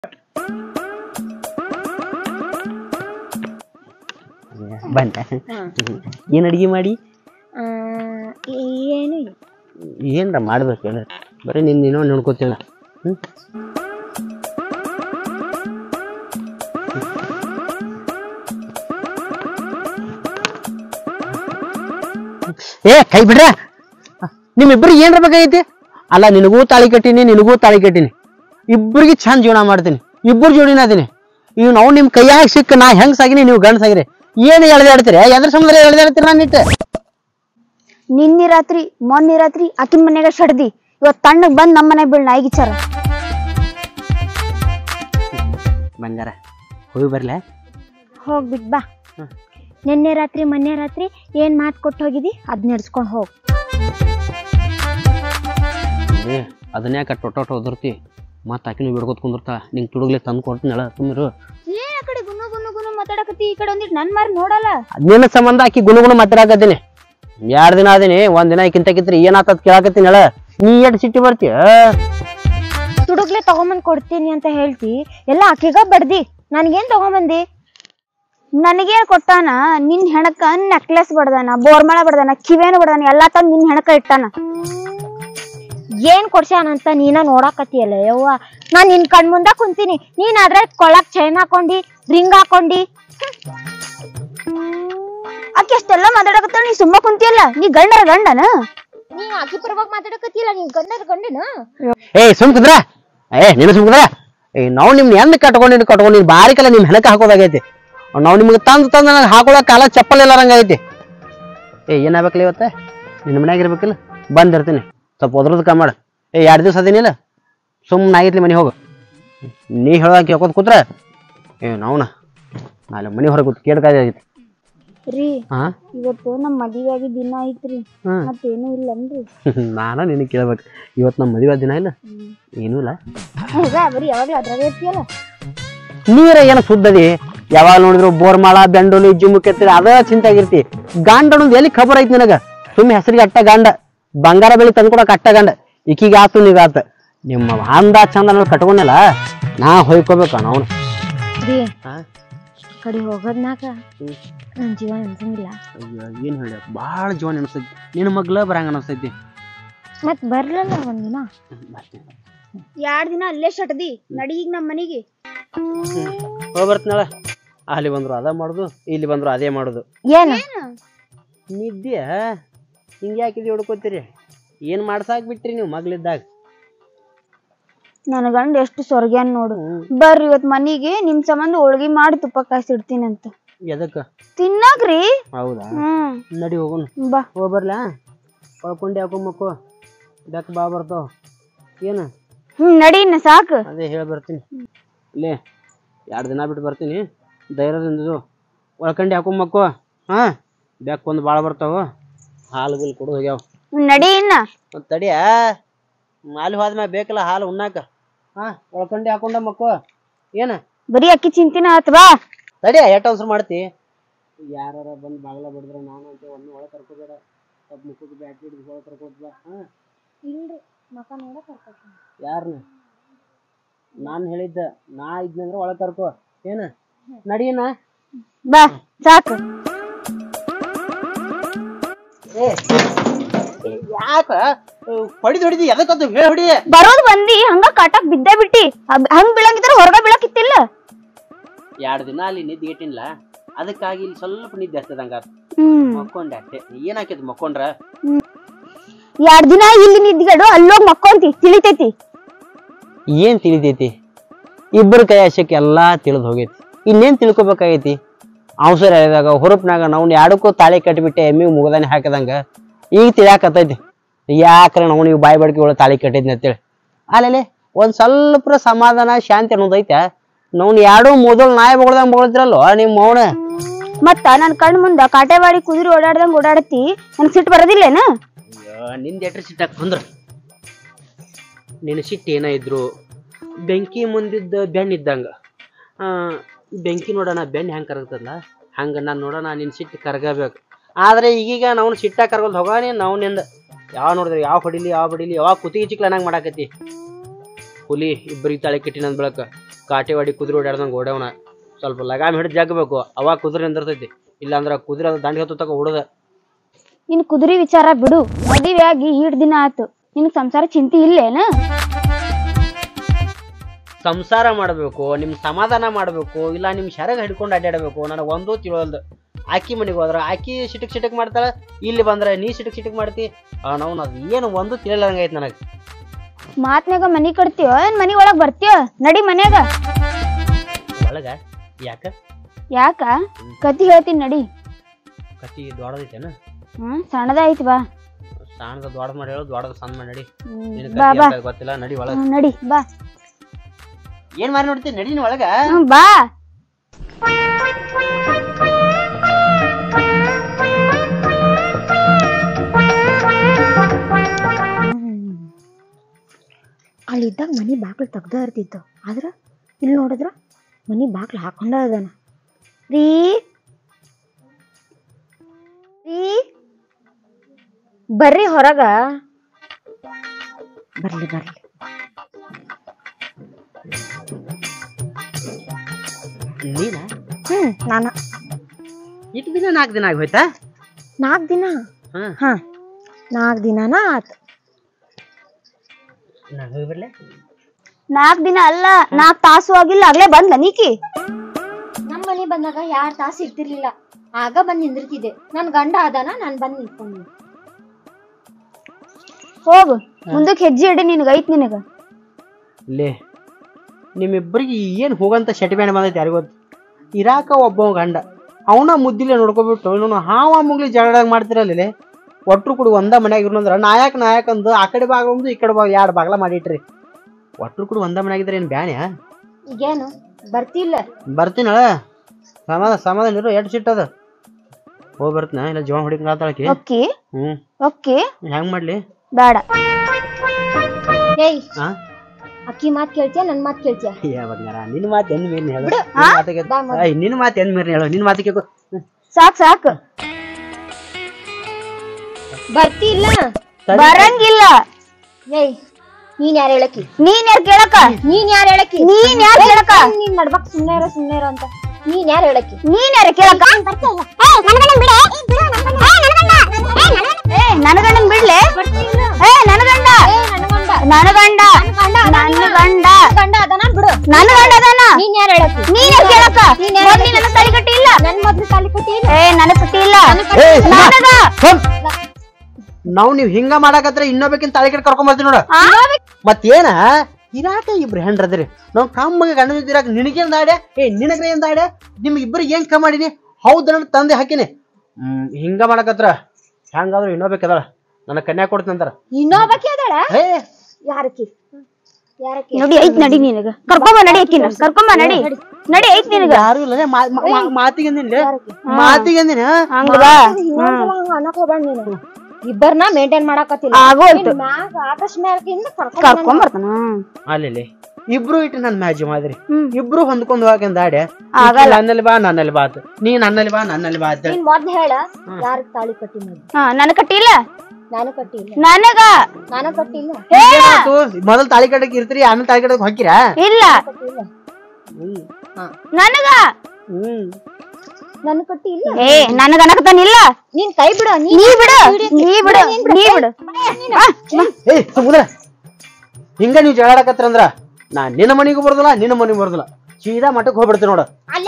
ಬಂದ ಏನ್ ಅಡಿಗೆ ಮಾಡಿ ಏನು ಇಲ್ಲ. ಏನ್ರ ಮಾಡ್ಬೇಕು ಹೇಳ ಬರೀ ನಿನ್ ನೀನೋ ನೋಡ್ಕೋತಿಲ್ಲ ಹ್ಮ್ ಏ ಕೈ ಬಿಡ್ರ ನಿಮ್ಮಿಬ್ಬರಿಗೆ ಏನ್ರ ಬೇಕಾಗೈತಿ ಅಲ್ಲ ನಿನಗೂ ತಾಳಿ ಕಟ್ಟೀನಿ ನಿನಗೂ ತಾಳಿ ಕಟ್ಟೀನಿ ಇಬ್ಬರಿಗೆ ಚಂದ ಜೀವನ ಮಾಡ್ತೀನಿ ಇಬ್ಬರು ಜೋಡಿನ ಅದೀನಿ ಈಗ ನಾವು ನಿಮ್ ಕೈಯಾಗ ಸಿಕ್ಕ ನಾ ಹೆಂಗ್ ಸಾಗಿನಿ ನೀವು ಗಂಡ ಸಾಗಿರಿ ಏನು ಎಳ್ದಾಡ್ತೀರಿ ಎದ್ರ ಸಮುದ್ರ ಎಳ್ದಾಡ್ತೀರ ನಾನು ಇಟ್ಟು ನಿನ್ನೆ ರಾತ್ರಿ ಮೊನ್ನೆ ರಾತ್ರಿ ಆಕಿನ ಮನ್ಯಾಗ ಸಡ್ದಿ ಇವತ್ ತಣ್ಣಗ್ ಬಂದ್ ನಮ್ಮ ಮನೆ ಬೀಳ್ ನಾಯಿಗಿಚಾರ ಬಂಗಾರ ಹೋಗಿ ಬರ್ಲೆ ಹೋಗ್ಬಿಟ್ ಬಾ ಹ್ಮ್. ನಿನ್ನೆ ರಾತ್ರಿ ಮೊನ್ನೆ ರಾತ್ರಿ ಏನ್ ಮಾತ್ ಕೊಟ್ಟು ಹೋಗಿದಿ ಅದ್ ನಡ್ಸ್ಕೊಂಡ್ ಹೋಗ್ ಏ ಅದನ್ನೇ ಕಟ್ ಒಟ್ಟೊಟ್ಟು ಹೋದಿರ್ತಿ ಮತ್ತೆ ಆಕಿನೂ ಬಿಡ್ಕೋತ ಕುಂದಿರ್ತಾ ನಿಂಗೆ ತುಡುಗ್ಲೆ ತಂದು ಕೊಡ್ತೀನಲ್ಲ ತುಂಬಿರು ಏನ್ ಆ ಕಡೆ ಗುನು ಗುನು ಗುನು ಮಾತಾಡಕತ್ತಿ ಈ ಕಡೆ ಒಂದಿಟ್ ನನ್ ಮಾರಿ ನೋಡಲ್ಲ ನಿನ್ನ ಸಂಬಂಧ ಆಕಿ ಗುಣಗುಣ ಮಾತಾಡಕತ್ತೀನಿ ಎರಡು ದಿನ ಅದೀನಿ ಒಂದ್ ದಿನ ಕಿಂತಕಿತ್ರಿ ಏನಾತತ್ ಕೇಳಾಕತ್ತೀನಿ ಹೇಳ ನೀ ಎಷ್ಟ್ ಸಿಟ್ಟಿ ಬರ್ತೀಯ ತುಡುಗ್ಲೆ ತಗೊಂಬಂದ್ ಕೊಡ್ತೀನಿ ಅಂತ ಹೇಳ್ತಿ ಎಲ್ಲ ಆಕಿಗ ಬಡ್ದಿ ನನ್ಗೇನ್ ತಗೊಂಬಂದಿ ನನಗೇನ್ ಕೊಟ್ಟಾನ ನಿನ್ ಹೆಣಕ ನೆಕ್ಲೆಸ್ ಬಡ್ದಾನ ಬೋರ್ಮಳ ಬಡ್ದಾನ ಕಿವೇನು ಬಡ್ದಾನ ಎಲ್ಲಾ ತಂದ್ ನಿನ್ ಹೆಣಕ ಇಟ್ಟಾನ ಏನ್ ಕೊಡ್ಸ್ಯಾನಂತ ನೀನ ನೋಡಾಕತ್ತಿಯಲ್ಲ ಯವ್ವ ನಾನ್ ನಿನ್ ಕಣ್ ಮುಂದ ಕುಂತೀನಿ ನೀನ್ ಅದ್ರ ಕೊಳ್ಳಕ್ ಚೈನ್ ಹಾಕೊಂಡಿ ರಿಂಗ್ ಹಾಕೊಂಡಿ ಆಕಿ ಅಷ್ಟೆಲ್ಲ ಮಾತಾಡಕತ್ತಾಳ ನೀ ಸುಮ್ಮ ಕುಂತಿಯಲ್ಲ ನೀ ಗಂಡರ ಗಂಡನ ನೀ ಆಕಿ ಪರವಾಗಿ ಮಾತಾಡಕತ್ತಿಯಲ್ಲ ನೀ ಗಂಡರ ಗಂಡನ ಏ ಸುಮ್ ಕುಂದ್ರ ಏ ನೀನು ಸುಮ್ ಕುಂದ್ರ ಏ ನಾವು ನಿಮ್ನ ಎಂದ ಕಟ್ಕೊಂಡಿನಿ ಕಟ್ಕೊಂಡಿನಿ ಬಾರಿ ಕಲ ನಿಮ್ ಹೆಣಕ ಹಾಕೋದಾಗೈತಿ ನಾವು ನಿಮ್ಗೆ ತಂದು ತಂದು ನನಗೆ ಹಾಕೊಳಕ್ ಕಾಲ ಚಪ್ಪಲ್ ಎಲ್ಲಾರಂಗ ಐತಿ ಏ ಏನಾಗ್ಬೇಕಲ್ಲ ಇವತ್ತ ನಿನ್ನ ಮನ್ಯಾಗ ಇರ್ಬೇಕಿಲ್ಲ ಬಂದಿರ್ತೀನಿ ಸ್ವಲ್ಪ ಒದ್ರದ ಕಮ್ಮಿ ಮಾಡು ಏ ಎರಡು ದಿವಸ ಅದೇನಿಲ್ಲ ಸುಮ್ಮನೆ ಆಗಿತ್ಲಿ ಮನೆ ಹೋಗು ನೀ ಹೇಳೋಕೆ ಕೇಳ್ಕೊತ ಕೂತ್ರ ಏ ನಾವ್ನ ನಾಳೆ ಮನೆ ಹೊರಗೆ ಕೂತ್ ಕೇಳ್ಕಾಯ್ದೆ ಆಗೈತಿ ರೀ ಹಾ ಇವತ್ತು ನಮ್ ಮದುವೆ ಆಗಿ ದಿನ ಐತ್ರಿ ಹ್ಮ್. ಮತ್ತೇನು ಇಲ್ಲನ್ರಿ ನಾನು ನಿನಗೆ ಕೇಳ್ಬೇಕು ಇವತ್ತು ನಮ್ಮ ಮದುವೆ ದಿನ ಇಲ್ಲ ಏನೂ ಇಲ್ಲ ಹೌದ ಬರೀ ಯಾವಾಗ್ಲೂ ಅದ್ರಾಗ ಇರ್ತೀಯಲ್ಲ ನೀರ ಏನು ಸುದ್ದದಿ ಯಾವಾಗ ನೋಡಿದ್ರು ಬೋರ್ಮಾಳ ಬೆಂಡೋಲಿ ಜಿಮ್ಮು ಕೆತ್ತಿರ ಅದ ಚಿಂತೆ ಆಗಿರ್ತಿ ಗಾಂಡ ಅನ್ನೋದು ಎಲ್ಲಿ ಖಬರ್ ಐತಿ ನಿನಗ ಸುಮ್ಮನೆ ಹೆಸರಿಗೆ ಅಟ್ಟ ಗಂಡ ಬಂಗಾರ ಬೆಳಿ ತಂದ್ಕೊಡಕ್ ಅಟ್ಟ ಗಂಡ ಈಕಿಗೆ ಆತು ನೀಗಾತ ನಿಮ್ಮ ಅಂದ ಚಂದ ಅನ್ನೋದು ಕಟ್ಕೊಂಡಲ್ಲ ನಾ ಹೊಯ್ಕೋಬೇಕು ನಾವು ರೀ ಕಡೆ ಹೋಗೋದ್ನಾಗ ನನ್ ಜೀವ ಅನ್ಸಂಗಿಲ್ಲ ಏನ್ ಹೇಳಿ ಭಾಳ ಜೀವನ ಅನಿಸ್ತೈತಿ ನಿನ್ನ ಮಗ್ಲ ಬರಂಗ ಅನಿಸ್ತೈತಿ ಮತ್ ಬರ್ಲಲ್ಲ ಒಂದಿನ ಎರಡ್ ದಿನ ಅಲ್ಲೇ ಶಟ್ದಿ ನಡೀಗ್ ನಮ್ ಮನಿಗೆ ಹೋಗಿ ಬರ್ತೀನಳ ಅಲ್ಲಿ ಬಂದ್ರು ಅದ ಮಾಡುದು ಇಲ್ಲಿ ಬಂದ್ರು ಅದೇ ಮಾಡುದು ಏನ ನಿದ್ದೆ ಹಿಂಗೆ ಯಾಕಿದೆ ಹುಡ್ಕೋತೀರಿ ಏನ್ ಮಾಡ್ಸಾಕ್ ಬಿಟ್ರಿ ನೀವು ಮಗ್ಳಿದ್ದಾಗ ನನ್ ಗಂಡ ಎಷ್ಟು ಸ್ವರ್ಗ್ಯಾನ್ ನೋಡು ಬರ್ರಿ ಇವತ್ ಮನಿಗೆ ನಿಮ್ ಸಂಬಂಧ ಹೋಳ್ಗಿ ಮಾಡಿ ತುಪ್ಪ ಕಾಯಿಸಿಡ್ತೀನಿ ಅಂತ ಎದಕ್ಕ ತಿನ್ನಾಕ್ರಿ ಹೌದಾ ಹ್ಮ್ ನಡಿ ಹೋಗೋಣ ಬಾ ಹೋಗಿ ಬರ್ಲಾ ಒಳ್ಕೊಂಡು ಹಾಕೊಂಬಕ್ಕು ಬೆಕ್ಕ ಬಾ ಬರ್ತಾವ ಏನು ಹ್ಮ್ ನಡಿ ಇನ್ನ ಸಾಕು ಅದೇ ಹೇಳಿ ಬರ್ತೀನಿ ಇಲ್ಲೇ ಎರಡು ದಿನ ಬಿಟ್ಟು ಬರ್ತೀನಿ ಧೈರ್ಯದಿಂದ ಒಳ್ಕಂಡು ಹಾಕೊಂಬಕ್ಕು ಹಾಂ ಬೆಕ್ಕ ಒಂದು ಭಾಳ ಬರ್ತಾವ ಹಾಲು ಬಿಲ್ ಕೊಡು ಹೋಗ್ಯಾವ ಹ್ಮ್, ನಡಿ ಇನ್ನ ಮತ್ತು ತಡಿಯ ಅಲ್ಲಿ ಹೋದ್ಮ್ಯಾಗ ಬೇಕಲ್ಲ ಹಾಲು ಉಣ್ಣಾಕ ಹಾಂ ಒಳ್ಕಂಡು ಹಾಕೊಂಡ ಮಕ್ಕು ಏನು ಬರೀ ಅಕ್ಕಿ ಚಿಂತಿನ ಆತ್ ಬಾ ತಡಿಯ ಎಷ್ಟು ಅವಸರ ಮಾಡ್ತಿ ಯಾರ ಬಂದು ಬಾಗ್ಲ ಬಡಿದ್ರೆ ನಾನು ಅಂತ ಒಮ್ಮೆ ಒಳಗೆ ಕರ್ಕೋಬೇಡ ಸ್ವಲ್ಪ ಮುಖಕ್ಕೆ ಬ್ಯಾಟ್ರಿ ಹಿಡಿದು ಒಳಗೆ ಕರ್ಕೋತ ಬಾ ಹಾಂ ಇಲ್ರಿ ಮಕ ನೋಡಕ್ ಯಾರನ್ನ ನಾನು ಹೇಳಿದ್ದ ನಾ ಇದ್ನಂದ್ರೆ ಒಳಗೆ ಕರ್ಕೋ ಏನು ನಡೀನ ಬಾ ಸಾಕು ಯಾಕ ಹೊಡಿದ್ ಹೊಡಿದಿ ಎದಕ್ಕಂತ ಹೇಳಿ ಹೊಡಿ ಬರೋದ್ ಬಂದಿ ಹಂಗ ಕಾಟಕ್ ಬಿದ್ದೇ ಬಿಟ್ಟಿ ಅದ್- ಹಂಗ್ ಬೀಳಂಗಿದ್ರ ಹೊರಗ ಬೀಳಕಿತ್ತಿಲ್ಲ ಎರಡು ದಿನ ಅಲ್ಲಿ ನಿದ್ದೆ ಗಿಟ್ಟಿಲ್ಲ ಅದಕ್ಕಾಗಿ ಇಲ್ಲಿ ಸ್ವಲ್ಪ ನಿದ್ದೆ ಹತ್ತದಂಗ ಹ್ಮ್ ಮಕ್ಕೊಂಡೆ ಅಷ್ಟೇ ಏನಾಕೈತಿ ಮಕ್ಕೊಂಡ್ರ ಎರಡ್ ದಿನ ಇಲ್ಲಿ ನಿದ್ಗಡು ಅಲ್ಲೋಗ್ ಮಕ್ಕೊಂತಿ ತಿಳಿತೈತಿ ಏನ್ ತಿಳಿತೈತಿ ಇಬ್ಬರ ಕೈ ಆಶಕ್ಕೆ ಎಲ್ಲಾ ತಿಳಿದು ಹೋಗೈತಿ ಇನ್ನೇನ್ ತಿಳ್ಕೊಬೇಕಾಗೈತಿ ಅವಸರ ಹೇಳಿದಾಗ ಹುರುಪ್ನಾಗ ನಾವು ಎರಡಕ್ಕೂ ತಾಳಿ ಕಟ್ಟಿಬಿಟ್ಟೆ ಎಮ್ಮಿಗೆ ಮುಗದಾನೆ ಹಾಕಿದಂಗ ಈಗ ತಿಳಿಯಾಕತ್ತೈತಿ ಯಾಕ್ರೆ ನಾವು ನೀವು ಬಾಯಿ ಬಡ್ಕಿ ಒಳಗೆ ತಾಳಿ ಕಟ್ಟಿದ್ನಿ ಅಂತೇಳಿ ಆಮೇಲೆ ಒಂದ್ ಸ್ವಲ್ಪ ಸಮಾಧಾನ ಶಾಂತಿ ಅನ್ನೋದೈತೆ ನಾವು ಎರಡು ಮೊದಲು ನಾಯಿ ಬಗಳದಂಗ ಬಗಳತಿರಲ್ವ ನಿಮ್ಮ ಮೌನ ಮತ್ತ ನನ್ ಕಣ್ ಮುಂದ ಕಾಟೆವಾಡಿ ಕುದುರೆ ಓಡಾಡ್ದಂಗ್ ಓಡಾಡತಿ ನನ್ ಸಿಟ್ಟು ಬರೋದಿಲ್ಲೇನ ನಿಂದ ಎಟ್ರ ಸಿಟ್ಟಾಕ್ ಬಂದ್ರ ನಿನ್ನ ಸಿಟ್ಟು ಏನ ಇದ್ರು ಬೆಂಕಿ ಮುಂದಿದ್ದ ಬೆಣ್ಣ ಇದ್ದಂಗ ಆ, ಬೆಂಕಿ ನೋಡೋಣ ಬೆಣ್ಣೆ ಹೆಂಗೆ ಕರಗ್ತದಲ್ಲ ಹಂಗ ನಾನು ನೋಡೋಣ ನಿನ್ನ ಸಿಟ್ಟು ಕರಗಬೇಕು ಆದ್ರೆ ಈಗೀಗ ನಾವು ಸಿಟ್ಟ ಕರ್ಗೊಂಡ್ ಹೋಗಾನಿ ನಾವು ನಿಂದ ಯಾವ ನೋಡಿದ್ರೆ ಯಾವ ಹೊಡಿಲಿ ಯಾವ ಬಡಿಲಿ ಯಾವ ಕುತ್ತಿಗೆ ಚಿಕ್ಲನಾಗ ಮಾಡಾಕತಿ ಹುಲಿ ಇಬ್ಬರಿಗೆ ತಾಳಿ ಕಟ್ಟಿನ ಅಂದ್ ಬೆಳಕ ಕಾಟೆವಾಡಿ ಕುದುರೆ ಓಡಾಡ್ದಂಗೆ ಓಡವನ ಸ್ವಲ್ಪ ಲಗಾಮ್ ಹಿಡಿದು ಜಗ್ಬೇಕು ಅವಾಗ ಕುದುರೆ ನಿಂದಿರ್ತೈತಿ ಇಲ್ಲಾಂದ್ರ ಕುದುರೆ ಅದು ದಂಡಿ ಹೊತ್ತು ತಕ ಓಡದ ನಿನ್ ಕುದುರೆ ವಿಚಾರ ಬಿಡು ಮದುವೆ ಆಗಿ ಈಡ್ ದಿನ ಆತು ನಿನ್ ಸಂಸಾರ ಚಿಂತೆ ಇಲ್ಲೇನ ಸಂಸಾರ ಮಾಡಬೇಕು ನಿಮ್ ಸಮಾಧಾನ ಮಾಡಬೇಕು ಇಲ್ಲ ನಿಮ್ ಶರಗ ಹಿಡ್ಕೊಂಡು ಅಡ್ಡಾಡಬೇಕು ನನಗೆ ಒಂದೂ ತಿಳಿವಲ್ದು ಆಕಿ ಮನೆಗೆ ಹೋದ್ರ ಆಕಿ ಸಿಟಕ್ ಸಿಟಕ್ ಮಾಡ್ತಾಳ ಇಲ್ಲಿ ಬಂದ್ರೆ ನೀ ಸಿಟಕ್ ಸಿಟಕ್ ಮಾಡ್ತಿ ನಾವು ಅದು ಏನು ಒಂದು ತಿಳಿಯಲ್ಲಂಗೈತಿ ನನಗೆ ಮಾತ್ನ್ಯಾಗ ಮನಿ ಕಟ್ತೀಯೋ ಏನ್ ಮನಿ ಒಳಗ್ ಬರ್ತೀಯೋ ನಡಿ ಮನ್ಯಾಗ ಒಳಗ ಯಾಕ ಯಾಕ ಕತಿ ಹೇಳ್ತೀನಿ ನಡಿ ಕತ್ತಿ ದೊಡ್ಡದೈತೇನ ಹ್ಮ್ ಸಣ್ಣದ ಐತಿ ಬಾ ಸಣ್ಣದ ದೊಡ್ಡ ಮಾಡಿ ಹೇಳು ದೊಡ್ಡದ ಸಣ್ಣ ಮಾಡಿ ನಡಿ ಹ್ಮ್, ನಿನ್ ಬಾ ಕತ್ತಿ ಬಾ ಅಂತ ಗೊತ್ತಿಲ್ಲ ನಡಿ ಒಳಗ ಹ್ಮ್, ನಡಿ ಬಾ ಏನ್ ಮಾರಿ ನೋಡ್ತಿ ನಡಿ ನೀನ್ ಒಳಗ ಹ್ಮ್, ಬಾ ಅಲ್ಲಿದ್ದಾಗ ಮನಿ ಬಾಗ್ಲು ತೆಗ್ದ ಇರ್ತಿತ್ತು ಆದ್ರ ಇಲ್ಲಿ ನೋಡಿದ್ರ ಮನಿ ಬಾಗ್ಲು ಹಾಕೊಂಡ ಅದಾನ ರೀ ರೀ ಬರ್ರಿ ಹೊರಗ ಬರ್ಲಿ ಬರ್ಲಿ ನೀನ ಹ್ಮ್ ನಾನ ಇಟ್ಟು ದಿನ ನಾಲ್ಕು ದಿನ ಆಗಿ ಹೋಯ್ತಾ ನಾಲ್ಕು ದಿನ ಹ್ಮ್ ಹಾ ನಾಲ್ಕು ದಿನನ ಆತು ನಾನು ಹೋಗಿ ಬರ್ಲೆ ನಾಲ್ಕು ದಿನ ಅಲ್ಲ ನಾಲ್ಕು ತಾಸು ಆಗಿಲ್ಲ ಆಗ್ಲೇ ಬಂದ್ಲ ನೀಕಿ ನಮ್ಮ ಮನೆ ಬಂದಾಗ ಯಾರ್ ತಾಸು ಇರ್ತಿರ್ಲಿಲ್ಲ ಆಗ ಬಂದ್ ನಿಂದಿರ್ತಿದ್ದೆ ನನ್ ಗಂಡ ಅದಾನ ನಾನ್ ಬಂದ್ ನಿಂತ್ಕೊಂಡಿ ಹೋಗು ಮುಂದಕ್ಕೆ ಹೆಜ್ಜೆ ಇಡಿ ನಿನಗೆ ಐತ್ ನಿನಗ ಲೇ ನಿಮ್ಮಿಬ್ಬರಿಗೆ ಏನು ಹೋಗಂತ ಶಟಿಬ್ಯಾಣೆ ಬಂದೈತೆ ಯಾರಿಗೂ ಗೊತ್ತು ಇರಾಕ ಒಬ್ಬ ಗಂಡ ಅವನ ಮುದ್ದಿಲೆ ನೋಡ್ಕೊಬಿಟ್ಟು ಇವನು ಹಾವ ಮುಗ್ಲಿ ಜಗಳಾಗ ಮಾಡ್ತಿರಲ್ಲ ಒಟ್ರು ಕೂಡ ಒಂದ ಮನ್ಯಾಗ ಇರೋಂದ್ರ ನಾಯಕ್ ನಾಯಕ್ ಅಂದು ಆ ಕಡೆ ಭಾಗ ಒಂದು ಈ ಕಡೆ ಭಾಗ ಎರಡು ಬಾಗ್ಲ ಮಾಡಿಟ್ರಿ ಒಟ್ರು ಕೂಡ ಒಂದ ಮನ್ಯಾಗಿದ್ರೆ ಏನು ಬ್ಯಾಣ್ಯಾ ಈಗೇನು ಬರ್ತಿಲ್ಲ ಬರ್ತೀನಳ ಸಮಾಧಾನ ಸಮಾಧಾನ ಇರು ಎಷ್ಟು ಸಿಟ್ಟದ ಹೋಗಿ ಬರ್ತೀನ ಇಲ್ಲ ಜೀವ ಹೊಡಿಕಾತಾಳಕಿ ಒಕ್ಕಿ ಹ್ಞೂ ಒಕ್ಕಿ ಹೆಂಗ್ ಮಾಡ್ಲಿ ಬೇಡ ಏಯ್ ಹಾ ಅಕ್ಕಿ ಮಾತ್ ಕೇಳ್ತೀಯ ನನ್ ಮಾತ್ ಕೇಳ್ತೀಯ ಏ ಬಂಗಾರ ನಿನ್ನ ಮಾತು ಎಂದ್ ಮೀರ್ನ ಹೇಳು ನಿನ್ ಹಾ? ಮಾತಿಗೆ ಬಾ ಮೊದ್ಲು. ಏಯ್, ನಿನ್ನ ಮಾತು ಎಂದ್ ಮೀರ್ನ ಹೇಳು ನಿನ್ನ ಮಾತಿಗೆ ಗೊ- ಸಾಕ್ ಸಾಕ್ ಬರ್ತಿಲ್ಲ ಬರಂಗಿಲ್ಲ ಏಯ್ ನೀನ್ ಯಾರು ಹೇಳಕ್ಕಿ ನೀನ್ ಯಾರ್ ಕೇಳಕ ನೀನ್ ಯಾರು ಹೇಳಕ್ಕಿ ನೀನ್ ಯಾರ್ ಕೇಳಕ ನೀನ್ ನಡ್ಬಕ್ ಸುಮ್ನೆ ಇರೋ ಸುಮ್ನೆ ಇರೋ ಅಂತ ನೀನ್ ಯಾರು ಹೇಳಕ್ಕಿ ನೀನ್ ಯಾರ ಕೇಳಕ ಏ ನನಗಂಡನ್ ಬಿಡ್ಲೆ ಏ ನನಗಂಡ ನನಗಂಡ ನನ್ನ ಗಂಡ ಗಂಡ ಅದಾನ ಬಿಡು ನನ್ನ ಗಂಡ ಅದಾನ ನೀನ್ ಯಾರು ಹೇಳಕ್ಕಿ ನೀನ್ ಯಾರ್ ಕೇಳಕ ನೀನ್ ಯಾರ್ ಮೊದ್ಲು ನನ್ನ ತಾಳಿ ಕಟ್ಟಿ ಇಲ್ಲ ನನ್ ಮೊದ್ಲು ತಾಲಿ ಕಟ್ಟಿ ಇಲ್ಲ ಏ ನನಗ್ ಕಟ್ಟಿ ಇಲ್ಲ ಏ, ಸುಮ್ಮ. ನನಗ ಸುಮ್. ನಾವ್ ನೀವ್ ಹಿಂಗ ಮಾಡಾಕತ್ರ ಇನ್ನೊಬ್ಬಕಿನ್ ತಾಳಿ ಕಡೆ ಕರ್ಕೊಂಡ್ ಬರ್ತೀವಿ ನೋಡ ಆ? ಮತ್ತೇನ ಇರಾಕ ಇಬ್ರು ಹೆಂಡ್ರದ್ರಿ ನಾವ್ ಕಮ್ಮಗೆ ಗಂಡ ಇರಾಕ ನಿನಗೇನ್ ದಾಡೆ ಏ ನಿನಗ್ರ ಏನ್ ದಾಡೆ ನಿಮ್ ಇಬ್ಬರಿಗೆ ಏನ್ ಕಮ್ ಮಾಡೀನಿ ಹೌದ ತಂದೆ ಹಾಕಿನಿ ಹ್ಮ್ ಹಿಂಗ ಮಾಡಕತ್ರ ಹೆಂಗಾದ್ರು ಇನ್ನೊಬ್ಬಕದಾಳ ನನ್ನ ಕನ್ಯಾ ಕೊಡ್ತಂತಾರ ಇನ್ನೊಬ್ಬಕಿ ಅದಾಳ ಏ ಯಾರಕ್ಕಿ ಯಾರಕ್ಕಿ ನೋಡಿ ಐತ್ ನಡಿ ನಿನಗ ಕರ್ಕೊಂಬ ನಡಿ ಅಕ್ಕಿನ ಕರ್ಕೊಂಬ ನಡಿ ನಡಿ ಐತ್ ನಿನಗ ಯಾರು ಇಲ್ಲ ಮಾತಿಗೆ ಅಂದಿನ್ಲೆ ಮಾತಿಗೆ ಅಂದಿನ ಹಂಗ ಬಾ ಇನ್ನೊಂದ್ಸಲ ಹಂಗ ಅನ್ನಕ್ ಹೋಗ್ಬೇಡ ನೀನು ಇಬ್ಬರನ್ನ ಮೇಂಟೈನ್ ಮಾಡಾಕತ್ತಿಲ್ಲ ಆಗೋಯ್ತು ನಿನ್ ಮ್ಯಾಗ ಆಕಾಶ ಮ್ಯಾಗಿಂದ ಕರ್ಕೊಂಡ್ ಕರ್ಕೊಂಡ್ ಬರ್ತಾನ ಅಲ್ಲಿ ಇಬ್ರು ಇಟ್ಟು ನನ್ ಮ್ಯಾಜ್ ಮಾದ್ರಿ ಹ್ಮ್. ಇಬ್ರು ಹೊಂದ್ಕೊಂಡು ಹೋಗಂದ ಆಡೆ ಆಗಲ್ಲ. ನನ್ನಲ್ಲಿ ಬಾ ನನ್ನಲ್ಲಿ ಬಾ ಆತು. ನೀ ನನ್ನಲ್ಲಿ ಬಾ ನನ್ನಲ್ಲಿ ಬಾ ಅಂತ ನೀನ್ ಮೊದ್ಲು ಹೇಳ ಯಾರಿಗ್ ತಾಳಿ ಕಟ್ಟಿ ನೋಡಿ ಹಾ ನನ್ ಕಟ್ಟಿಲ್ಲ ನಾನು ಕಟ್ಟಿಲ್ಲ ನನಗ ನಾನು ಕಟ್ಟಿಲ್ಲ ಏನಾಯ್ತು ಮೊದಲ್ ತಾಳಿ ಕಟ್ಟಕ್ ಇರ್ತೀರಿ ಆಮೇಲೆ ತಾಳಿ ಕಟ್ಟಕ್ ಹಾಕಿರಾ ಇಲ್ಲ ಕಟ್ಟಿಲ್ಲ ಹ್ಮ್ ನನಗ ಹ್ಮ್ ನಾನು ಕಟ್ಟಿಲ್ಲ ಏ ನನಗ ಅನಕತಾನಿಲ್ಲ ನೀನ್ ಕೈ ಬಿಡು ನೀ ನೀ ಬಿಡು ನೀ ಬಿಡು ನೀ ಬಿಡು ಆ, ಏ ಸಮುದ್ರ ಹಿಂಗ ನೀವ್ ಜಗಳಾಡಕತ್ರಂದ್ರ ನಾ ನಿನ್ನ ಮನಿಗೂ ಬರೋದಿಲ್ಲ ನಿನ್ನ ಮನಿಗೂ ಬರೋದಿಲ್ಲ ಸೀದಾ ಮಠಕ್ ಹೋಗ್ಬಿಡ್ತೀನಿ ನೋಡ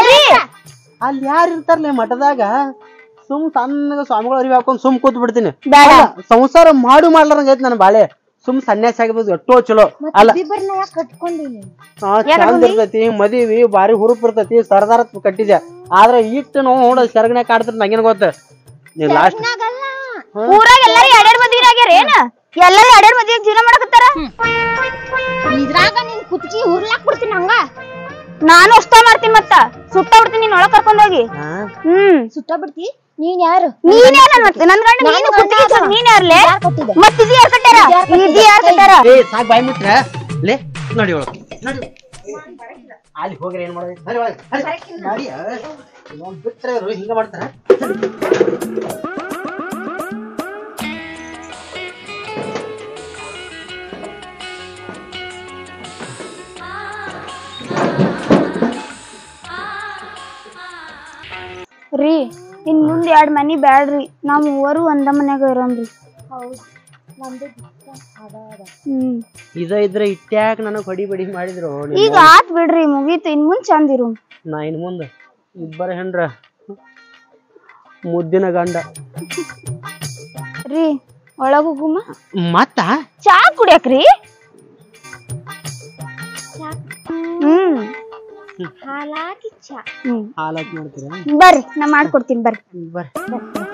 ಅಲ್ಲಿ ಯಾರು ಇರ್ತಾರಲ್ಲ ಮಠದಾಗ ಸುಮ್ ಸಣ್ಣಗ ಸ್ವಾಮಿಗಳು ಅರಿವಿ ಹಾಕೊಂಡ್ ಸುಮ್ ಕೂತ್ ಬಿಡ್ತೀನಿ ಬೇಡ ಅಲ್ಲ, ಸಂಸಾರ ಮಾಡು ಮಾಡ್ಲಾರಂಗ ಐತಿ ನನ್ನ ಬಾಳೆ ಸುಮ್ ಸನ್ಯಾಸ ಆಗಿಬೋದು ಎಷ್ಟೋ ಚಲೋ ಅಲ್ಲ ಇಬ್ಬರನ್ನ ಯಾಕೆ ಕಟ್ಕೊಂಡಿನಿ ಆ, ಚಂದ ಇರ್ತೈತಿ ಮದಿವಿ ಬಾರಿ ಹುರುಪ್ ಇರ್ತೈತಿ ಸರ್ದಾರ ಕಟ್ಟಿದ್ಯಾ ಆದ್ರ ಇಟ್ಟು ನಾವು ನೋಡ ಸೆರಗನ್ಯಾಗ ಕಾಡ್ತಿರ್ ನಂಗೇನ್ ಗೊತ್ತ ನೀವ್ ಲಾಸ್ಟ್ ಊರಾಗ ಎಲ್ಲಾರು ಎರಡೆರಡು ಮದ್ವಿ ಆಗ್ಯಾರ ಏನ ಎಲ್ಲಾರು ಎರಡೆರಡು ಮದ್ವಿ ಜೀವನ ಮಾಡಕತ್ತಾರ ಇದ್ರಾಗ ನಿನ್ ಕುತ್ಕಿ ಉರ್ಲಾಕ್ ಬಿಡ್ತೀನಿ ಹಂಗ ನಾನು ಅಷ್ಟ ಮಾಡ್ತೀನಿ ಮತ್ತ ಸುತ್ತ ಬಿಡ್ತೀನಿ ನೀನ್ ಒಳಗ್ ಕರ್ಕೊಂಡ್ ಹೋಗಿ ಹ್ಮ್ ಸುತ್ತ ಬಿಡ್ತಿ ನೀನ್ ಯಾರು ನೀನ್ ಯಾರ ಮತ್ತೆ ನನ್ ಗಂಡ ನೀನು ನಾನು ಕುತ್ತಿಗೆ ಗಂಡ ಚೂರು ನೀನ್ ಯಾರ್ಲೆ ಯಾರ್ ಕೊಟ್ಟಿದ್ದೆ ಮತ್ ಇದು ಯಾರ್ ಕಟ್ಟಾರ ಯಾರ್ ಕಟ್ಟಾರ? ಇದು ಯಾರ್ ಕಟ್ಟಾರ ಏ ಸಾಕ್ ಬಾಯ್ ಮುಟ್ರ ಲೇ ನೋಡಿ ಒಳಗ ನೋಡಿ ಅಲ್ಲಿ ಹೋಗ್ರಿ ಏನ್ ಮಾಡೋದು ನಡಿ ಒಳಗೆ ನಡಿ ಇನ್ನೊಂದ್ ಬಿಟ್ರೆ ಇವ್ರು ಹಿಂಗ ಮಾಡ್ತಾರ ರೀ ಇನ್ ಮುಂದ್ ಎರಡ್ ಮನಿ ಬ್ಯಾಡ್ರಿ ನಾವ್ ಮೂವರು ಒಂದ ಮನ್ಯಾಗ ಇರೋನ್ರಿ ಹೌದು ನಮ್ದು ಅದ ಅದ ಹ್ಮ್ ಇದ ಇದ್ರೆ ಇಟ್ಟ್ಯಾಕ್ ನನಗ್ ಹೊಡಿ ಬಡಿ ಮಾಡಿದ್ರು ನಿಮ್ ಈಗ ಆತ್ ಬಿಡ್ರಿ ಮುಗೀತು ಇನ್ ಮುಂದ್ ಚಂದ ಇರು ನಾ ಇನ್ ಮುಂದ ಇಬ್ಬರ ಹೆಂಡ್ರ ಮುದ್ದಿನ ಗಂಡ ರೀ ಒಳಗ್ ಹೋಗುಮ ಮತ್ತ ಚಾ ಕುಡಿಯಕ್ರಿ ಹ್ಮ್ ಹಾಲಾಕಿ ಚಾ ಹ್ಮ್ ಹಾಲಾಕ್ ಮಾಡ್ತೀರ ಬರ್ರಿ ನಾ ಮಾಡ್ಕೊಡ್ತೀನಿ ಬರ್ರಿ ಬರ್ರಿ